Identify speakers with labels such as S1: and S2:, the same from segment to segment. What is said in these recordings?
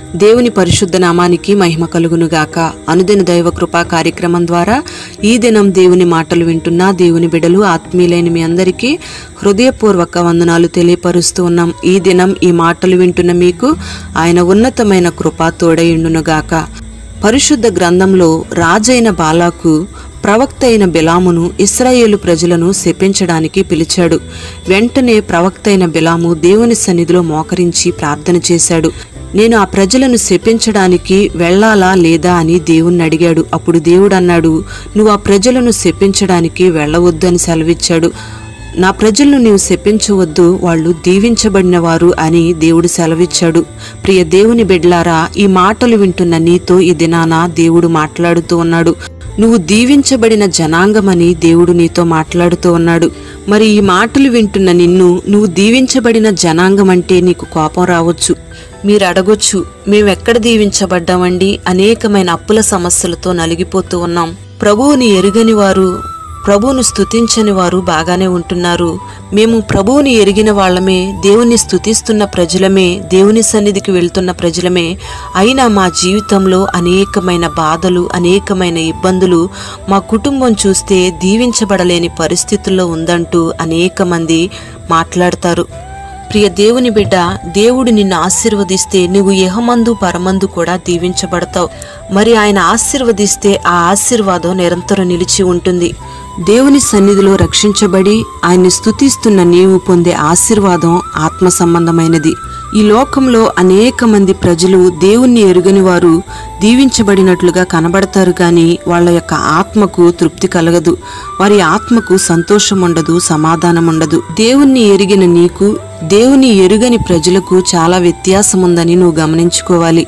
S1: దేవుని పరిశుద్ధ నామానికి మహిమ కలుగునుగాక అనుదిన దైవ కృపా కార్యక్రమం ద్వారా ఈ దినం దేవుని మాటలు వింటున్న దేవుని బిడలు ఆత్మీయులైన మీ అందరికీ హృదయపూర్వక వందనాలు తెలియపరుస్తూ ఉన్నాం ఈ దినం ఈ మాటలు వింటున్న మీకు ఆయన ఉన్నతమైన కృప తోడయుండునుగాక పరిశుద్ధ గ్రంథంలో రాజైన బాలాకు ప్రవక్త అయిన బిలామును ఇస్రాయేలు ప్రజలను శపించడానికి పిలిచాడు వెంటనే ప్రవక్త అయిన బిలాము దేవుని సన్నిధిలో మోకరించి ప్రార్థన చేశాడు నేను ఆ ప్రజలను శపించడానికి వెళ్ళాలా లేదా అని దేవుణ్ణి అడిగాడు అప్పుడు దేవుడు అన్నాడు నువ్వు ఆ ప్రజలను శపించడానికి వెళ్ళవద్దు అని సెలవిచ్చాడు నా ప్రజలను నీవు శపించవద్దు వాళ్ళు దీవించబడిన వారు అని దేవుడు సెలవిచ్చాడు ప్రియ దేవుని బిడ్లారా ఈ మాటలు వింటున్న నీతో ఈ దినాన దేవుడు మాట్లాడుతూ ఉన్నాడు నువ్వు దీవించబడిన జనాంగమని దేవుడు నీతో మాట్లాడుతూ ఉన్నాడు మరి ఈ మాటలు వింటున్న నిన్ను నువ్వు దీవించబడిన జనాంగం అంటే నీకు కోపం రావచ్చు మీరు అడగొచ్చు మేమెక్కడ దీవించబడ్డామండి అనేకమైన అప్పుల సమస్యలతో నలిగిపోతూ ఉన్నాం ప్రభువుని ఎరుగని వారు ప్రభువును స్తుతించని వారు బాగానే ఉంటున్నారు మేము ప్రభువుని ఎరిగిన వాళ్ళమే దేవుని స్తుతిస్తున్న ప్రజలమే దేవుని సన్నిధికి వెళ్తున్న ప్రజలమే అయినా మా జీవితంలో అనేకమైన బాధలు అనేకమైన ఇబ్బందులు మా కుటుంబం చూస్తే దీవించబడలేని పరిస్థితుల్లో ఉందంటూ అనేక మంది మాట్లాడతారు ప్రియ దేవుని బిడ్డ దేవుడు నిన్ను ఆశీర్వదిస్తే నువ్వు యహమందు పరమందు కూడా దీవించబడతావు మరి ఆయన ఆశీర్వదిస్తే ఆ ఆశీర్వాదం నిరంతరం నిలిచి ఉంటుంది దేవుని సన్నిధిలో రక్షించబడి ఆయన్ని స్తుతిస్తున్న నీవు పొందే ఆశీర్వాదం ఆత్మ సంబంధమైనది ఈ లోకంలో అనేక మంది ప్రజలు దేవుణ్ణి ఎరుగని వారు దీవించబడినట్లుగా కనబడతారు గాని వాళ్ళ యొక్క ఆత్మకు తృప్తి కలగదు వారి ఆత్మకు సంతోషం ఉండదు సమాధానం ఉండదు దేవుణ్ణి ఎరిగిన నీకు దేవుని ఎరుగని ప్రజలకు చాలా వ్యత్యాసం ఉందని నువ్వు గమనించుకోవాలి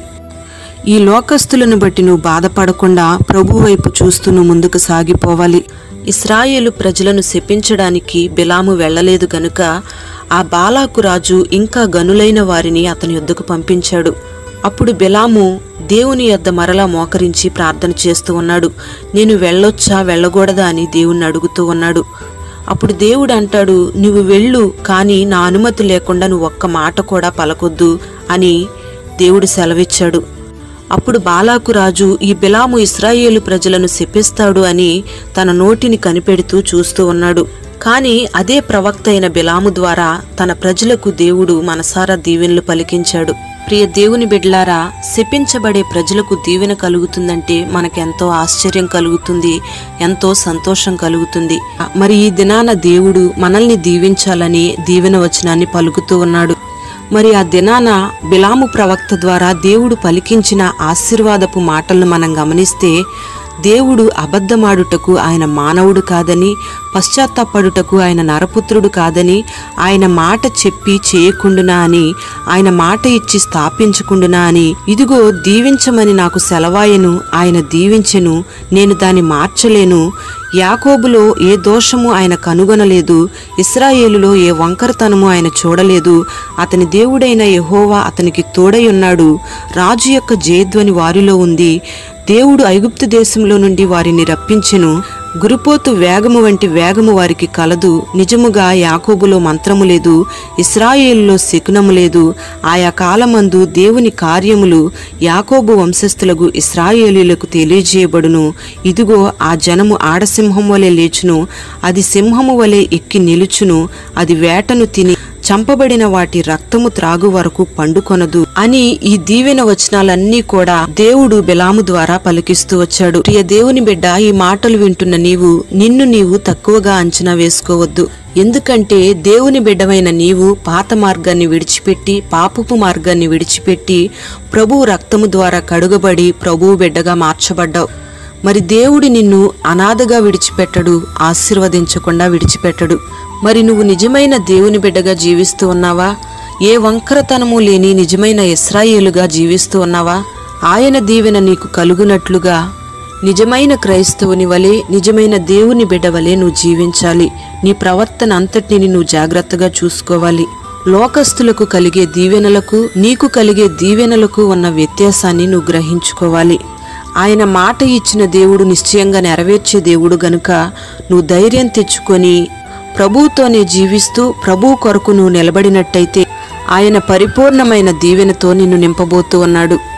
S1: ఈ లోకస్తులను బట్టి నువ్వు బాధపడకుండా ప్రభు వైపు చూస్తూ నువ్వు ముందుకు సాగిపోవాలి ఇస్రాయేలు ప్రజలను శపించడానికి బిలాము వెళ్ళలేదు గనుక ఆ బాలాకు రాజు ఇంకా గనులైన వారిని అతని యొద్దకు పంపించాడు అప్పుడు బిలాము దేవుని యొద్ద మరలా మోకరించి ప్రార్థన చేస్తూ ఉన్నాడు నేను వెళ్ళొచ్చా వెళ్ళకూడదా అని దేవుణ్ణి అడుగుతూ ఉన్నాడు అప్పుడు దేవుడు అంటాడు నువ్వు వెళ్ళు కానీ నా అనుమతి లేకుండా నువ్వు ఒక్క మాట కూడా పలకొద్దు అని దేవుడు సెలవిచ్చాడు అప్పుడు బాలాకు రాజు ఈ బిలాము ఇస్రాయేలు ప్రజలను శపిస్తాడు అని తన నోటిని కనిపెడుతూ చూస్తూ ఉన్నాడు కానీ అదే ప్రవక్త అయిన బిలాము ద్వారా తన ప్రజలకు దేవుడు మనసారా దీవెనలు పలికించాడు ప్రియ దేవుని బిడ్లారా శపించబడే ప్రజలకు దీవెన కలుగుతుందంటే మనకెంతో ఆశ్చర్యం కలుగుతుంది ఎంతో సంతోషం కలుగుతుంది మరి ఈ దినాన దేవుడు మనల్ని దీవించాలని దీవెన వచనాన్ని పలుకుతూ ఉన్నాడు మరి ఆ దినాన బిలాము ప్రవక్త ద్వారా దేవుడు పలికించిన ఆశీర్వాదపు మాటలను మనం గమనిస్తే దేవుడు అబద్ధమాడుటకు ఆయన మానవుడు కాదని పశ్చాత్తాపడుటకు ఆయన నరపుత్రుడు కాదని ఆయన మాట చెప్పి చేయకుండునా అని ఆయన మాట ఇచ్చి స్థాపించకుండునా అని ఇదిగో దీవించమని నాకు సెలవాయను ఆయన దీవించెను నేను దాన్ని మార్చలేను యాకోబులో ఏ దోషము ఆయన కనుగొనలేదు ఇస్రాయేలులో ఏ వంకరతనము ఆయన చూడలేదు అతని దేవుడైన యెహోవా అతనికి తోడై ఉన్నాడు రాజు యొక్క జయధ్వని వారిలో ఉంది దేవుడు ఐగుప్తు దేశంలో నుండి వారిని రప్పించెను గురుపోతు వేగము వంటి వేగము వారికి కలదు నిజముగా యాకోబులో మంత్రము లేదు ఇస్రాయేలులో శకునము లేదు ఆయా కాలమందు దేవుని కార్యములు యాకోబు వంశస్థులకు ఇస్రాయేలీలకు తెలియజేయబడును ఇదిగో ఆ జనము ఆడసింహం వలె లేచును అది సింహము వలె ఎక్కి నిలుచును అది వేటను తిని చంపబడిన వాటి రక్తము త్రాగు వరకు పండుకొనదు అని ఈ దీవెన వచనాలన్నీ కూడా దేవుడు బిలాము ద్వారా పలికిస్తూ వచ్చాడు ప్రియ దేవుని బిడ్డ ఈ మాటలు వింటున్న నీవు నిన్ను నీవు తక్కువగా అంచనా వేసుకోవద్దు ఎందుకంటే దేవుని బిడ్డమైన నీవు పాత మార్గాన్ని విడిచిపెట్టి పాపపు మార్గాన్ని విడిచిపెట్టి ప్రభువు రక్తము ద్వారా కడుగబడి ప్రభువు బిడ్డగా మార్చబడ్డావు మరి దేవుడు నిన్ను అనాథగా విడిచిపెట్టడు ఆశీర్వదించకుండా విడిచిపెట్టడు మరి నువ్వు నిజమైన దేవుని బిడ్డగా జీవిస్తూ ఉన్నావా ఏ వంకరతనము లేని నిజమైన ఇస్రాయేలుగా జీవిస్తూ ఉన్నావా ఆయన దీవెన నీకు కలుగునట్లుగా నిజమైన క్రైస్తవుని వలె నిజమైన దేవుని బిడ్డ వలె నువ్వు జీవించాలి నీ ప్రవర్తన అంతటిని నువ్వు జాగ్రత్తగా చూసుకోవాలి లోకస్తులకు కలిగే దీవెనలకు నీకు కలిగే దీవెనలకు ఉన్న వ్యత్యాసాన్ని నువ్వు గ్రహించుకోవాలి ఆయన మాట ఇచ్చిన దేవుడు నిశ్చయంగా నెరవేర్చే దేవుడు గనుక నువ్వు ధైర్యం తెచ్చుకొని ప్రభువుతోనే జీవిస్తూ ప్రభువు కొరకు నువ్వు నిలబడినట్టయితే ఆయన పరిపూర్ణమైన దీవెనతో నిన్ను నింపబోతూ ఉన్నాడు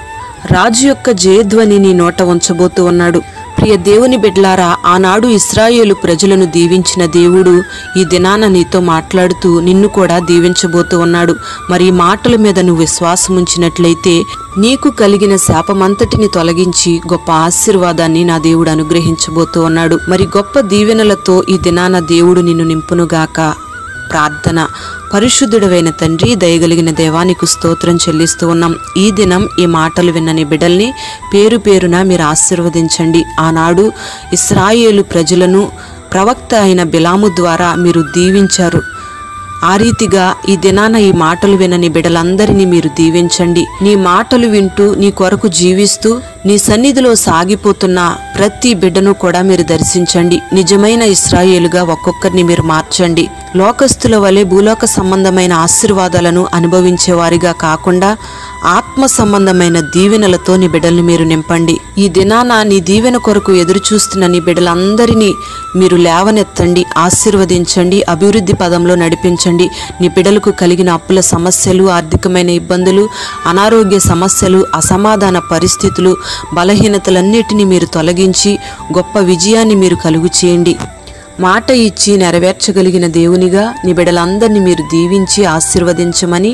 S1: రాజు యొక్క జయధ్వని నీ నోట ఉంచబోతూ ఉన్నాడు ప్రియ దేవుని బిడ్లారా ఆనాడు ఇస్రాయేలు ప్రజలను దీవించిన దేవుడు ఈ దినాన నీతో మాట్లాడుతూ నిన్ను కూడా దీవించబోతూ ఉన్నాడు మరి ఈ మాటల మీద నువ్వు విశ్వాసం ఉంచినట్లయితే నీకు కలిగిన శాపమంతటిని తొలగించి గొప్ప ఆశీర్వాదాన్ని నా దేవుడు అనుగ్రహించబోతూ ఉన్నాడు మరి గొప్ప దీవెనలతో ఈ దినాన దేవుడు నిన్ను నింపునుగాక ప్రార్థన పరిశుద్ధుడవైన తండ్రి దయగలిగిన దేవానికి స్తోత్రం చెల్లిస్తూ ఉన్నాం ఈ దినం ఈ మాటలు విన్నని బిడల్ని పేరు పేరున మీరు ఆశీర్వదించండి ఆనాడు ఇస్రాయేలు ప్రజలను ప్రవక్త అయిన బిలాము ద్వారా మీరు దీవించారు ఆ రీతిగా ఈ దినాన ఈ మాటలు వినని బిడలందరినీ మీరు దీవించండి నీ మాటలు వింటూ నీ కొరకు జీవిస్తూ నీ సన్నిధిలో సాగిపోతున్న ప్రతి బిడ్డను కూడా మీరు దర్శించండి నిజమైన ఇస్రాయేలుగా ఒక్కొక్కరిని మీరు మార్చండి లోకస్తుల వలె భూలోక సంబంధమైన ఆశీర్వాదాలను అనుభవించే వారిగా కాకుండా ఆత్మ సంబంధమైన దీవెనలతో నీ బిడ్డల్ని మీరు నింపండి ఈ దినాన నీ దీవెన కొరకు ఎదురు చూస్తున్న నీ బిడ్డలందరినీ మీరు లేవనెత్తండి ఆశీర్వదించండి అభివృద్ధి పదంలో నడిపించండి నీ బిడ్డలకు కలిగిన అప్పుల సమస్యలు ఆర్థికమైన ఇబ్బందులు అనారోగ్య సమస్యలు అసమాధాన పరిస్థితులు బలహీనతలన్నిటినీ మీరు తొలగించి గొప్ప విజయాన్ని మీరు కలుగు చేయండి మాట ఇచ్చి నెరవేర్చగలిగిన దేవునిగా నీ బిడ్డలందరినీ మీరు దీవించి ఆశీర్వదించమని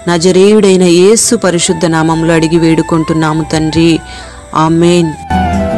S1: నజరేయుడైన యేసు పరిశుద్ధ నామంలో అడిగి వేడుకుంటున్నాము తండ్రి ఆమెన్